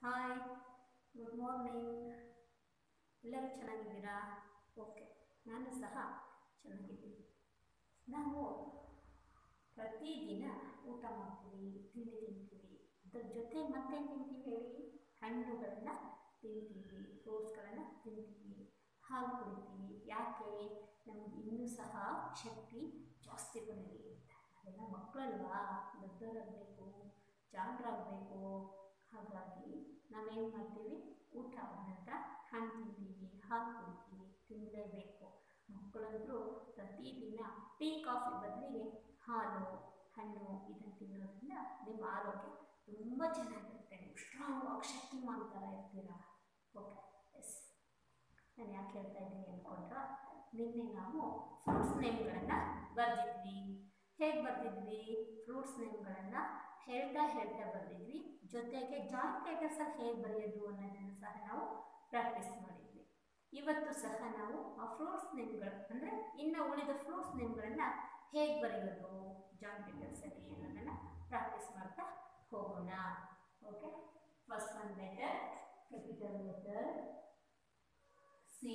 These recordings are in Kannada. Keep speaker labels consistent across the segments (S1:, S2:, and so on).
S1: ಹಾಯ್ ಗುಡ್ ಮಾರ್ನಿಂಗ್ ಎಲ್ಲರೂ ಚೆನ್ನಾಗಿದ್ದೀರಾ ಓಕೆ ನಾನು ಸಹ ಚೆನ್ನಾಗಿದ್ದೀನಿ ನಾವು ಪ್ರತಿದಿನ ಊಟ ಮಾಡ್ತೀವಿ ತಿಂಡಿ ತಿಂತೀವಿ ಅದ್ರ ಜೊತೆ ಮತ್ತೇನು ತಿಂತೀವಿ ಹೇಳಿ ಹಣ್ಣುಗಳನ್ನು ತಿಂತೀವಿ ಫ್ರೂಟ್ಸ್ಗಳನ್ನು ತಿಂತೀವಿ ಹಾಲು ಕುಡಿತೀವಿ ಯಾಕೆ ನಮಗೆ ಇನ್ನೂ ಸಹ ಶಕ್ತಿ ಜಾಸ್ತಿ ಬರಲಿ ಅಂತ ಅದೆಲ್ಲ ಮಕ್ಕಳಲ್ವಾ ದೊಡ್ಡವರಾಗಬೇಕು ಜಾಣರಾಗಬೇಕು ಹಾಗಾಗಿ ನಾವೇನು ಮಾಡ್ತೀವಿ ಊಟ ಆದ ನಂತರ ಹಣ್ಣು ತಿಂತೀವಿ ಹಾಲು ಕುಡಿತೀವಿ ತಿನ್ನಲೇಬೇಕು ಮಕ್ಕಳಂತರೂ ಪ್ರತಿದಿನ ಟೀ ಕಾಫಿ ಬದಲಿಗೆ ಹಾಲು ಹಣ್ಣು ಇದನ್ನು ತಿನ್ನೋದ್ರಿಂದ ನಿಮ್ಮ ಆರೋಗ್ಯ ತುಂಬ ಚೆನ್ನಾಗಿರುತ್ತೆ ನೀವು ಸ್ಟ್ರಾಂಗ್ ಶಕ್ತಿಮಾನ್ ಥರ ಇರ್ತೀರಾ ಓಕೆ ಎಸ್ ನಾನು ಯಾಕೆ ಹೇಳ್ತಾ ಇದ್ದೀನಿ ಅಂದ್ಕೊಂಡ್ರ ನಿನ್ನೆ ನಾವು ಫ್ರೂಟ್ಸ್ ನೇಮ್ಗಳನ್ನು ಬರೆದಿದ್ವಿ ಹೇಗೆ ಬರೆದಿದ್ವಿ ಫ್ರೂಟ್ಸ್ ನೇಮ್ಗಳನ್ನು ಹೇಳ್ತಾ ಹೇಳ್ತಾ ಬರೆದಿದ್ವಿ ಜೊತೆಗೆ ಜಾಯಿಂಟ್ ಲೆಟರ್ಸಲ್ಲಿ ಹೇಗೆ ಬರೆಯೋದು ಅನ್ನೋದನ್ನು ಸಹ ನಾವು ಪ್ರಾಕ್ಟೀಸ್ ಮಾಡಿದ್ವಿ ಇವತ್ತು ಸಹ ನಾವು ಆ ಫ್ರೂಟ್ಸ್ ನೇಮ್ಗಳು ಅಂದರೆ ಇನ್ನು ಉಳಿದ ಫ್ರೂಟ್ಸ್ ನೇಮ್ಗಳನ್ನು ಹೇಗೆ ಬರೆಯೋದು ಜಾಯಿಂಟ್ ಲೆಟರ್ಸಲ್ಲಿ ಅನ್ನೋದನ್ನು ಪ್ರಾಕ್ಟೀಸ್ ಮಾಡ್ತಾ ಹೋಗೋಣ okay first one letter capital letter C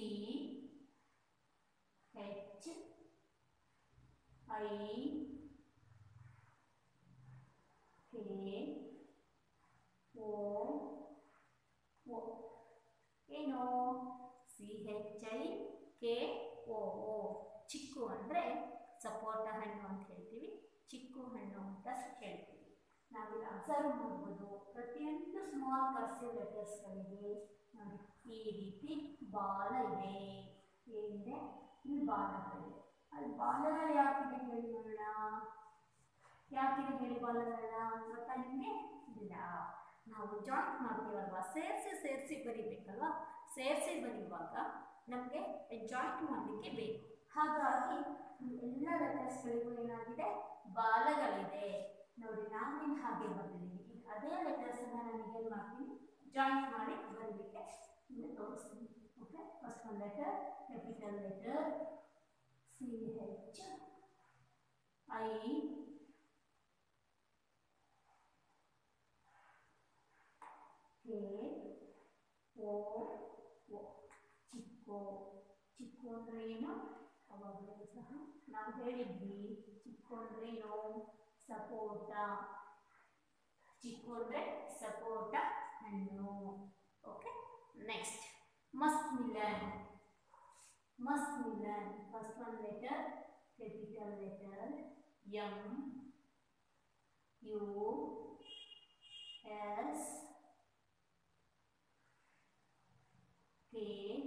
S1: H I K O O ಏನು C H I K O O chikoo ಅಂದರೆ ಸಪೋಟ ಹಣ್ಣು ಅಂತ ಹೇಳ್ತೀವಿ ಚಿಕ್ಕು ಹಣ್ಣು ಅಂತ ಹೇಳ್ತೀವಿ ನಾವಿಲ್ಲಿ ಅಬ್ಸರ್ವ್ ಮಾಡ್ಬೋದು ಪ್ರತಿಯೊಂದು ಸ್ಮಾಲ್ ಕರ್ಸಿವ್ ಲೆಟರ್ಸ್ಗಳಿಗೆ ನೋಡಿ ಈ ರೀತಿ ಬಾಲ ಇದೆ ಏನಿದೆ ಇಲ್ಲಿ ಬಾಲಗಳಿದೆ ಅಲ್ಲಿ ಬಾಲಗಳು ಯಾಕಿದೆ ಹೇಳಿ ನೋಡೋಣ ಯಾಕಿದೆ ಹೇಳಿ ಬಾಲಗಳನ್ನ ಗೊತ್ತಾ ನಿಮಗೆ ಇಲ್ಲ ನಾವು ಜಾಯಿಂಟ್ ಮಾಡ್ತೀವಲ್ವಾ ಸೇರಿಸಿ ಸೇರಿಸಿ ಬರಿಬೇಕಲ್ವಾ ಸೇರಿಸಿ ಬರೆಯುವಾಗ ನಮಗೆ ಜಾಯಿಂಟ್ ಮಾಡಲಿಕ್ಕೆ ಬೇಕು ಹಾಗಾಗಿ ಎಲ್ಲ ಲೆಟರ್ಸ್ಗಳಿಗೂ ಏನಾಗಿದೆ ಬಾಲಗಳಿದೆ ನೋಡಿ ನಾನೇನು ಹಾಗೆ ಬರ್ತಿದ್ದೀನಿ ಈಗ ಅದೇ ಲೆಟರ್ಸನ್ನು ನಾನು ಏನು ಮಾಡ್ತೀನಿ ಜಾಯಿಂಟ್ ಮಾಡಿ ಬರಲಿಕ್ಕೆ ನಿಮಗೆ ತೋರಿಸ್ತೀನಿ ಓಕೆ ಫಸ್ಟ್ ಒಂದು letter capital letter C H I K O O chikoo chikoo ಅಂದರೆ ಏನು ಅವಾಗಲೂ ಸಹ ನಾವು ಹೇಳಿದ್ವಿ ಚಿಕ್ಕು ಅಂದರೆ ಏನು ಸಪೋಟ ಚಿಕ್ಕು ಅಂದರೆ ಸಪೋಟ ಹಣ್ಣು okay next muskmelon muskmelon first one letter capital letter M U S K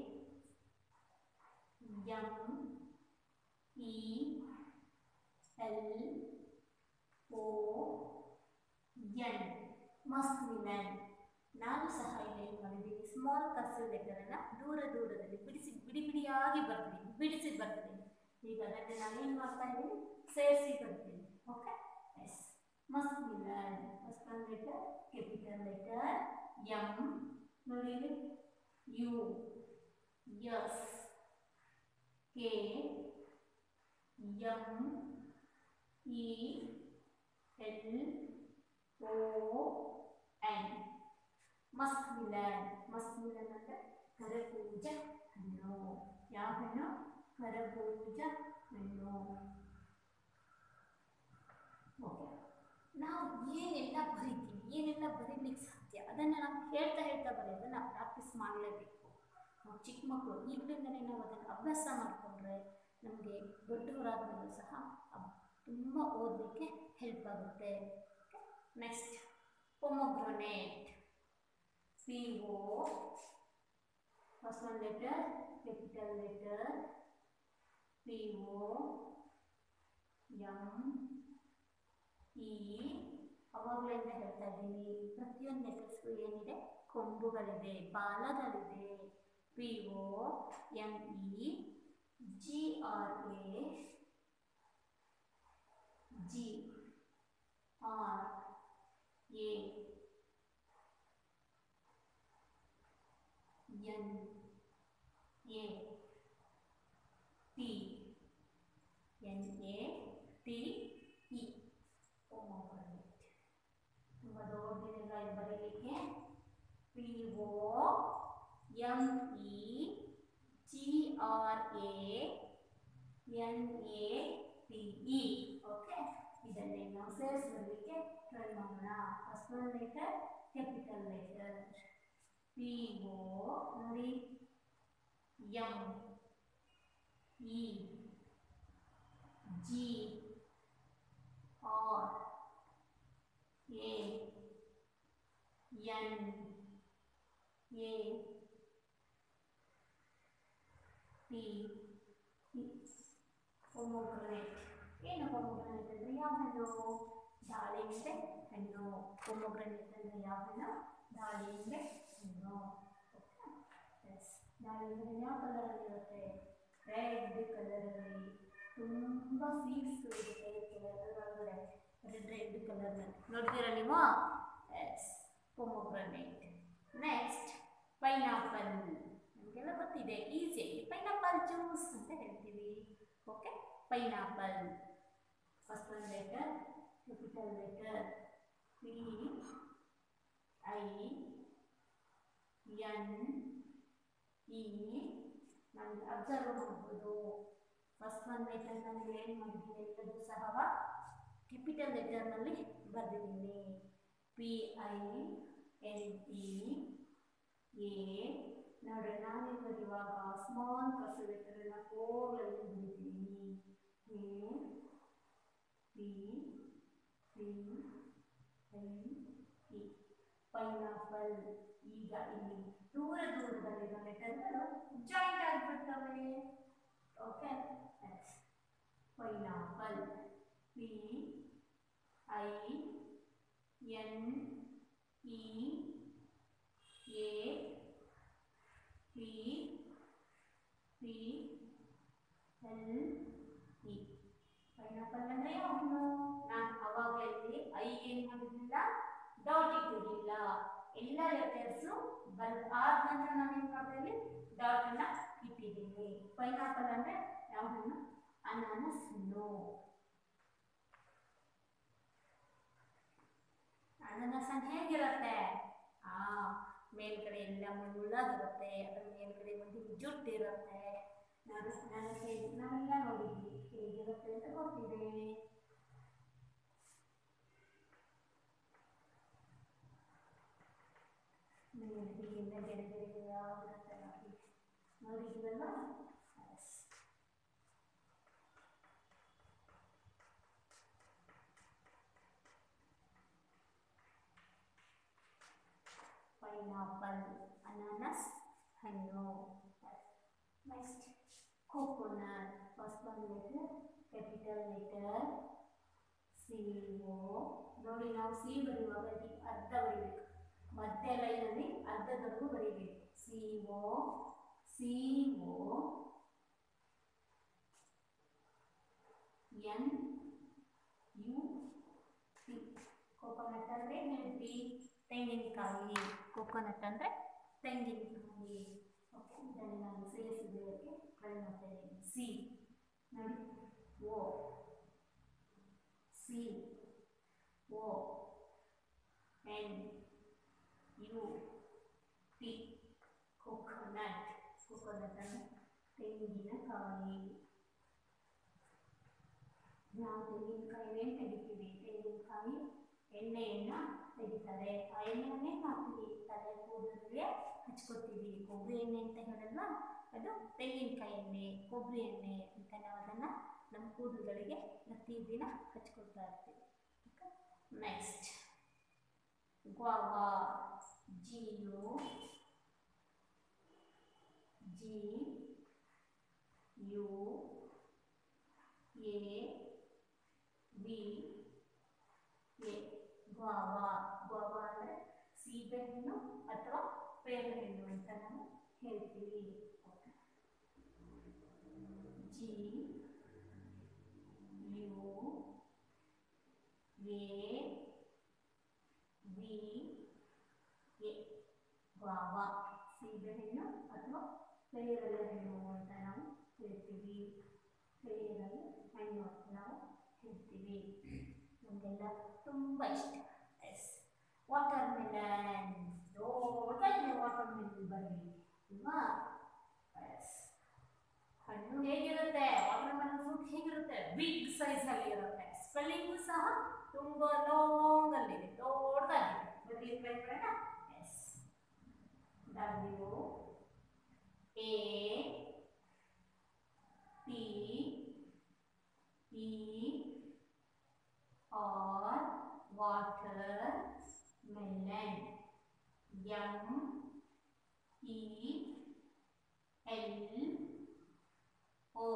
S1: M E L O N muskmelon ನಾನು ಸಹ ಇಲ್ಲಿ ಏನು ಮಾಡಿದ್ದೀನಿ ಸ್ಮಾಲ್ ಕರ್ಸಿವ್ ಲೆಟರನ್ನು ದೂರ ದೂರದಲ್ಲಿ ಬಿಡಿಸಿ ಬಿಡಿ ಬಿಡಿಯಾಗಿ ಬರ್ತೀನಿ ಬಿಡಿಸಿ ಬರ್ತೀನಿ ಈಗ ಅದನ್ನು ನಾನೇನು ಮಾಡ್ತಾ ಇದ್ದೀನಿ ಸೇರಿಸಿ ಬರ್ತೀನಿ okay yes muskmelon first one letter capital letter M ನೋಡಿ U S K M E L O N muskmelon muskmelon ಅಂದರೆ ಕರಬೂಜ ಹಣ್ಣು ಯಾವ ಹಣ್ಣು ಕರಬೂಜ ಹಣ್ಣು ಓಕೆ ನಾವು ಏನೆಲ್ಲ ಬರಿತೀವಿ ಏನೆಲ್ಲ ಬರೀಲಿಕ್ಕೆ ಸಾಧ್ಯ ಅದನ್ನು ನಾವು ಹೇಳ್ತಾ ಹೇಳ್ತಾ ಬರೆಯೋದನ್ನು ಪ್ರಾಕ್ಟೀಸ್ ಮಾಡಲೇಬೇಕು ನಾವು ಚಿಕ್ಕ ಮಕ್ಕಳು ಈಗಲಿಂದಲೇ ನಾವು ಅದನ್ನು ಅಭ್ಯಾಸ ಮಾಡಿಕೊಂಡ್ರೆ ನಮಗೆ ದೊಡ್ಡವರಾದ್ಮೇಲೂ ಸಹ ತುಂಬ ಓದಲಿಕ್ಕೆ ಹೆಲ್ಪ್ ಆಗುತ್ತೆ next pomegranate P O first one letter capital letter P O M E ಅವಾಗಲಿಂದ ಹೇಳ್ತಾ ಇದ್ದೀನಿ ಪ್ರತಿಯೊಂದು ಲೆಟರ್ಸ್ಗೂ ಏನಿದೆ ಕೊಂಬುಗಳಿದೆ ಬಾಲಗಳಿದೆ P O M E G R A G R A N A T N A T E pomegranate ತುಂಬ ದೊಡ್ಡದಿರಲ್ಲ ಇದು ಬರೀಲಿಕ್ಕೆ P O M E G R A N A T E okay ಇದನ್ನೇ ನಾವು ಸೇರಿಸಲಿಕ್ಕೆ ಟ್ರೈ ಮಾಡೋಣ first one letter capital letter P O ನೋಡಿ M E G R A N A T pomegranate ಏನು ಪೊಮೊಗ್ರನೇಟ್ ಅಂದರೆ ಯಾವ ಹಣ್ಣು ದಾಳಿಂಬೆ ಹಣ್ಣು ಪೊಮೊಗ್ರನೇಟ್ ಅಂದರೆ ಯಾವ ಹಣ್ಣು ದಾಳಿಂಬೆ ಹಣ್ಣು ಎಸ್ ದಾಳಿಂಬೆ ಹಣ್ಣು ಯಾವ ಕಲರಲ್ಲಿರುತ್ತೆ ರೆಡ್ ಕಲರಲ್ಲಿ ತುಂಬ ಸೀಡ್ಸ್ ಇರುತ್ತೆ ಅದರೊಳಗಡೆ ರೆಡ್ ರೆಡ್ ಕಲರ್ನಲ್ಲಿ ನೋಡ್ತೀರಾ ನೀವು ಎಸ್ ಪೊಮೊಗ್ರನೇಟ್ ನೆಕ್ಸ್ಟ್ ಪೈನಾಪಲ್ ನಮಗೆಲ್ಲ ಗೊತ್ತಿದೆ ಈಸಿ ಪೈನಾಪಲ್ ಜ್ಯೂಸ್ ಅಂತ ಹೇಳ್ತೀವಿ okay pineapple first one letter capital letter P I N E ನಾವು ಅಬ್ಸರ್ವ್ ಮಾಡ್ಬೋದು ಫಸ್ಟ್ ಒನ್ ಲೆಟರ್ನಲ್ಲಿ ಏನು ಮಾಡಿದ್ದೀನಿ ಎಲ್ಲದೂ ಸಹ ಕ್ಯಾಪಿಟಲ್ ಲೆಟರ್ನಲ್ಲಿ ಬರೆದಿದ್ದೀನಿ P I N E A ನೋಡಿ ನಾನೇ ಬರೆಯುವಾಗ ಸ್ಮಾಲ್ ಕರ್ಸರ್ ಲೆಟರನ್ನು ಫೋರಲ್ಲಿ ಬರೀತೀನಿ A P P I E pineapple ಈಗ ಇಲ್ಲಿ ದೂರ ದೂರದಲ್ಲಿರೋ ಲೆಟರ್ಗಳು ಜಾಯಿಂಟ್ ಆಗಿಬಿಡ್ತವೆ okay pineapple P I N E A P P L E pineapple ಅಂದರೆ ಅವನು ನಾನು ಅವಾಗಲೇ ಇಲ್ಲಿ ಐ ಏನು ಮಾಡಿರಲಿಲ್ಲ ಡಾಟ್ ಇಟ್ಟಿರಲಿಲ್ಲ ಎಲ್ಲ ಲೆಟರ್ಸು ಬರ್ ಆದ ನಂತರ ನಾನು ಏನು ಮಾಡಿದೆ ಇಲ್ಲಿ ಡಾಟನ್ನು ಇಟ್ಟಿದ್ದೀನಿ ಪೈನಾಪಲ್ ಅಂದರೆ ಯಾವ ಹಣ್ಣು ಅನಾನಸ್ ಹಣ್ಣು ಅನಾನಸ್ ಹಣ್ಣು ಹೇಗಿರುತ್ತೆ ಆ ಮೇಲ್ಗಡೆ ಎಲ್ಲ ಮುಳ್ಳಾಗಿರುತ್ತೆ ಅದ್ರ ಮೇಲ್ಗಡೆ ಒಂದು ಜುಟ್ಟು ಇರುತ್ತೆ ನಾನು ನಾನು ಹೇಗೆ ನಾವೆಲ್ಲ ನೋಡಿದ್ವಿ ಹೇಗಿರುತ್ತೆ ಅಂತ ಗೊತ್ತಿದೆ ಮೇಲ್ಗಡೆ ಎಲ್ಲ ಗೆರೆ ಗೆರೆ ಆಗಿರುತ್ತೆ ನೋಡಿ ನೋಡಿದ್ವಲ್ಲ ಎಸ್ ಪೈನಾಪಲ್ ಅನಾನಸ್ ಹಣ್ಣು next coconut first one letter capital letter C O ನೋಡಿ ನಾವು ಸಿ ಬರೆಯುವಾಗ ಡಿ ಅರ್ಧ ಬರೀಬೇಕು ಮಧ್ಯ ಲೈನಲ್ಲಿ ಅರ್ಧದವರೆಗೂ ಬರೀಬೇಕು C O C O N U T coconut ಅಂದರೆ ಹೇಳ್ತೀವಿ ತೆಂಗಿನಕಾಯಿ ಕೋಕೋನಟ್ ಅಂದರೆ ತೆಂಗಿನಕಾಯಿ ಓಕೆ ಇದನ್ನು ನಾನು ಸೇರಿಸಿದ್ದಕ್ಕೆ ಟ್ರೈ ಮಾಡ್ತಾ ಇದ್ದೀನಿ ಸಿ ನೋಡಿ O C O N U T coconut coconut ಅಂದರೆ ತೆಂಗಿನಕಾಯಿ ನಾವು ತೆಂಗಿನಕಾಯಿನೇ ತೆಗಿತೀವಿ ತೆಂಗಿನಕಾಯಿ ಎಣ್ಣೆಯನ್ನು ತೆಗಿತಾರೆ ಆ ಎಣ್ಣೆಯನ್ನೇ ಹಾಕ್ತೀವಿ ತಲೆ ಕೂದಲಿಗೆ ಹಚ್ಕೋತೀವಿ ಕೊಬ್ಬರಿ ಎಣ್ಣೆ ಅಂತ ಹೇಳಲ್ಲ ಅದು ತೆಂಗಿನಕಾಯಿ ಎಣ್ಣೆ ಕೊಬ್ಬರಿ ಎಣ್ಣೆ ಅಂತ ನಾವು ಅದನ್ನು ನಮ್ಮ ಕೂದಲುಗಳಿಗೆ ಪ್ರತಿದಿನ ಹಚ್ಕೊಳ್ತಾ ಇರ್ತೀವಿ next guava G U G U A V A guava guava ಅಂದರೆ ಸೀಬೆಹಣ್ಣು ಅಥವಾ ಪೇರಳೆಹಣ್ಣು ಅಂತ ನಾವು ಹೇಳ್ತೀವಿ G U A V A guava ಸೀಬೆಹಣ್ಣು ಅಥವಾ ಪೇರಳೆಹಣ್ಣು ಅಂತ ನಾವು ಹೇಳ್ತೀವಿ ಪೇರಳೆ ಹಣ್ಣು ಅಂತ ನಾವು ಹೇಳ್ತೀವಿ ನಮಗೆಲ್ಲ ತುಂಬ ಇಷ್ಟ ಎಸ್ ವಾಟರ್ ಮೆಲನ್ ದೊಡ್ಡ ಅಲ್ವಾ ಎಸ್ ಹಣ್ಣು ಹೇಗಿರುತ್ತೆ ವಾಟರ್ ಮೆಲನ್ ಫ್ರೂಟ್ ಹೇಗಿರುತ್ತೆ ಬಿಗ್ ಸೈಜ್ ಅಲ್ಲಿ ಇರುತ್ತೆ ಸ್ಪೆಲ್ಲಿಂಗು ಸಹ ತುಂಬಾ ಲಾಂಗ್ ಅಲ್ಲಿದೆ ದೊಡ್ಡದಾಗಿದೆ ಬರಲಿ ಟ್ರೈ ಮಾಡೋಣ yes W A T E R water melon M E L O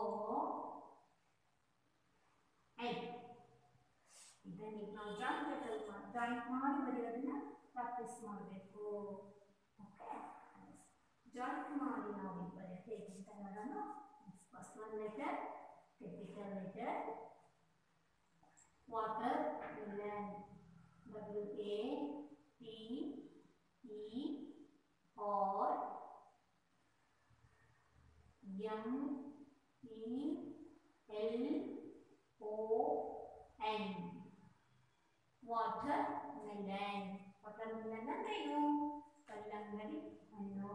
S1: L ಇದನ್ನು ನಾವು ಜಾಯಿಂಟ್ ಲೆಟರ್ ಜಾಯಿಂಟ್ ಮಾಡಿ ಬರೆಯೋದನ್ನ ಪ್ರಾಕ್ಟೀಸ್ ಮಾಡಬೇಕು ಓಕೆ ಜಾಯಿಂಟ್ ಮಾಡಿ ನಾವು ಇಲ್ಲಿ ಬರೆಯೋದು ಹೇಗೆ ಅಂತ ನೋಡೋಣ first one letter capital letter water melon W A T E R M E L O N water melon water melon ಅಂದ್ರೆ ಏನು ಕಲ್ಲಂಗಡಿ ಹಣ್ಣು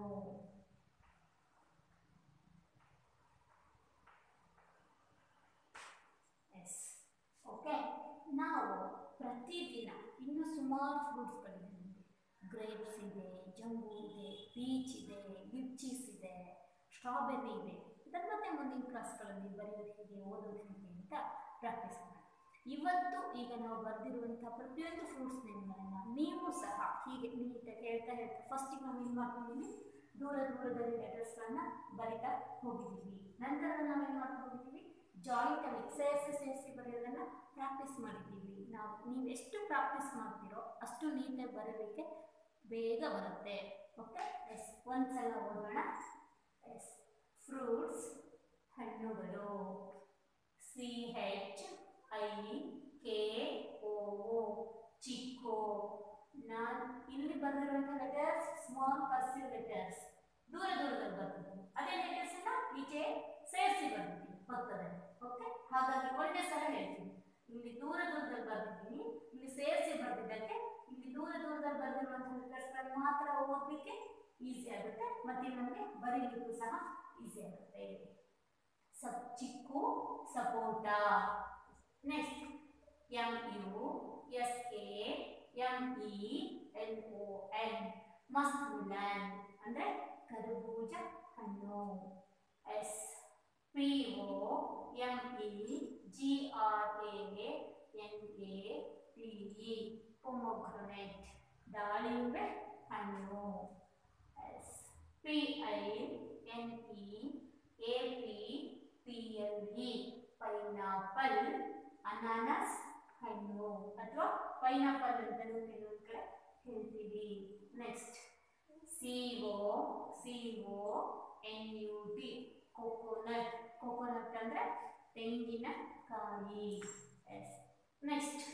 S1: ಎಸ್ ಓಕೆ ನಾವು ಪ್ರತಿದಿನ ಇನ್ನು ಸುಮಾರು ಫ್ರೂಟ್ಸ್ಗಳಿದೆ ನಮಗೆ ಗ್ರೇಪ್ಸ್ ಇದೆ ಜಂಬೂ ಇದೆ ಪೀಚ್ ಇದೆ ಲಿಚ್ಚೀಸ್ ಇದೆ ಸ್ಟ್ರಾಬೆರಿ ಇದೆ ಇದರ ಮತ್ತೆ ಮುಂದಿನ ಕ್ಲಾಸ್ಗಳಲ್ಲಿ ಬರೆಯೋದು ಹೇಗೆ ಓದೋದು ಹೇಗೆ ಅಂತ ಪ್ರಾಕ್ಟೀಸ್ ಮಾಡೋಣ ಇವತ್ತು ಈಗ ನಾವು ಬರೆದಿರುವಂಥ ಪ್ರತಿಯೊಂದು ಫ್ರೂಟ್ಸ್ ನೇಮ್ಗಳನ್ನು ನೀವು ಸಹ ಹೀಗೆ ನೀಟಾಗಿ ಹೇಳ್ತಾ ಹೇಳ್ತಾ ಫಸ್ಟಿಗೆ ನಾವು ಏನು ಮಾಡ್ಕೊಂಡಿದ್ದೀವಿ ದೂರ ದೂರದಲ್ಲಿ ಲೆಟರ್ಸ್ಗಳನ್ನ ಬರಿತಾ ಹೋಗಿದ್ದೀವಿ ನಂತರ ನಾವು ಏನು ಮಾಡ್ತಾ ಹೋಗಿದ್ದೀವಿ ಜಾಯಿಂಟ್ ಅಲ್ಲಿ ಸೇರಿಸಿ ಸೇರಿಸಿ ಬರೆಯೋದನ್ನ ಪ್ರಾಕ್ಟೀಸ್ ಮಾಡಿದ್ದೀವಿ ನಾವು ನೀವು ಎಷ್ಟು ಪ್ರಾಕ್ಟೀಸ್ ಮಾಡ್ತೀರೋ ಅಷ್ಟು ನೀಟಾಗಿ ಬರೋದಕ್ಕೆ ಬೇಗ ಬರುತ್ತೆ ಓಕೆ ಎಸ್ ಒಂದ್ಸಲ ಓದೋಣ ಎಸ್ ಫ್ರೂಟ್ಸ್ ಹಣ್ಣುಗಳು C H I K O chikoo ನಾನು ಇಲ್ಲಿ ಬಂದಿರುವಂಥ ಲೆಟರ್ಸ್ ಸ್ಮಾಲ್ ಕರ್ಸಿವ್ ಲೆಟರ್ಸ್ ದೂರ ದೂರದಲ್ಲಿ ಬರ್ತಿದ್ದೀನಿ ಅದೇ ಲೆಟರ್ಸ್ ಅನ್ನ ಈಚೆ ಸೇರಿಸಿ ಬರ್ತಿದ್ದೀನಿ ಪಕ್ಕದಲ್ಲಿ ಓಕೆ ಹಾಗಾಗಿ ಒಂದೇ ಸಲ ಹೇಳ್ತೀನಿ ಇಲ್ಲಿ ದೂರ ದೂರದಲ್ಲಿ ಬರ್ತಿದ್ದೀನಿ ಇಲ್ಲಿ ಸೇರಿಸಿ ಬರ್ತಿದ್ದಕ್ಕೆ ಇಲ್ಲಿ ದೂರ ದೂರದಲ್ಲಿ ಬರ್ದಿರುವಂಥ ಲೆಟರ್ಸ್ಗಳನ್ನ ಮಾತ್ರ ಓದಲಿಕ್ಕೆ ಈಸಿ ಆಗುತ್ತೆ ಮತ್ತೆ ನಮಗೆ ಬರೀಲಿಕ್ಕೂ ಸಹ ಈಸಿ ಆಗುತ್ತೆ ಸಪ್ chikoo sapota next M U S A M E L O N muskmelon ಅಂದರೆ ಕರ್ಬೂಜ ಹಣ್ಣು yes P O M E G R A N A T E pomegranate ದಾಳಿಂಬೆ ಹಣ್ಣು yes P I N E A P P L E pineapple ಅನಾನಸ್ ಹಣ್ಣು ಅಥವಾ ಪೈನಾಪಲ್ ಅಂತಲೂ ಕೆಲವೊಂದು ಕಡೆ ಹೇಳ್ತೀವಿ next C O C O N U T coconut coconut ಅಂದರೆ ತೆಂಗಿನಕಾಯಿ yes next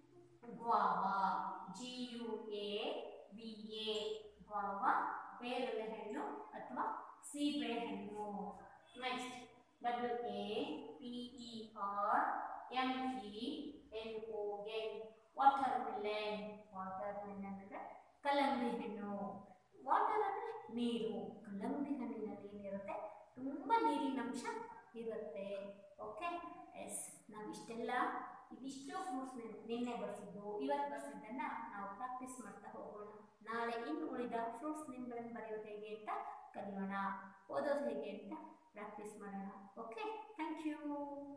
S1: guava G U A B A guava ಬೇರುಳೆ ಹಣ್ಣು ಅಥವಾ ಸೀಬೆ ಹಣ್ಣು next W A P E R M E L O N water melon water melon ಅಂದರೆ ಕಲ್ಲಂಗಡಿ ಹಣ್ಣು ವಾಟರ್ ಅಂದರೆ ನೀರು ಕಲ್ಲಂಗಡಿ ಹಣ್ಣಿನಲ್ಲಿ ಏನಿರುತ್ತೆ ತುಂಬ ನೀರಿನ ಅಂಶ ಇರುತ್ತೆ ಓಕೆ ಎಸ್ ನಾವು ಇಷ್ಟೆಲ್ಲ ಇದಿಷ್ಟು ಫ್ರೂಟ್ಸ್ ನಿನ್ನೆ ಬರ್ಸಿದ್ದು ಇವತ್ತು ಬರ್ಸಿದ್ದನ್ನು ನಾವು ಪ್ರಾಕ್ಟೀಸ್ ಮಾಡ್ತಾ ಹೋಗೋಣ ನಾಳೆ ಇನ್ನು ಉಳಿದ ಫ್ರೂಟ್ಸ್ ನೇಮ್ಗಳನ್ನು ಬರೆಯೋದು ಹೇಗೆ ಅಂತ ಕಲಿಯೋಣ ಓದೋದು ಹೇಗೆ ಅಂತ ಪ್ರಾಕ್ಟೀಸ್ ಮಾಡೋಣ ಓಕೆ ಥ್ಯಾಂಕ್ ಯು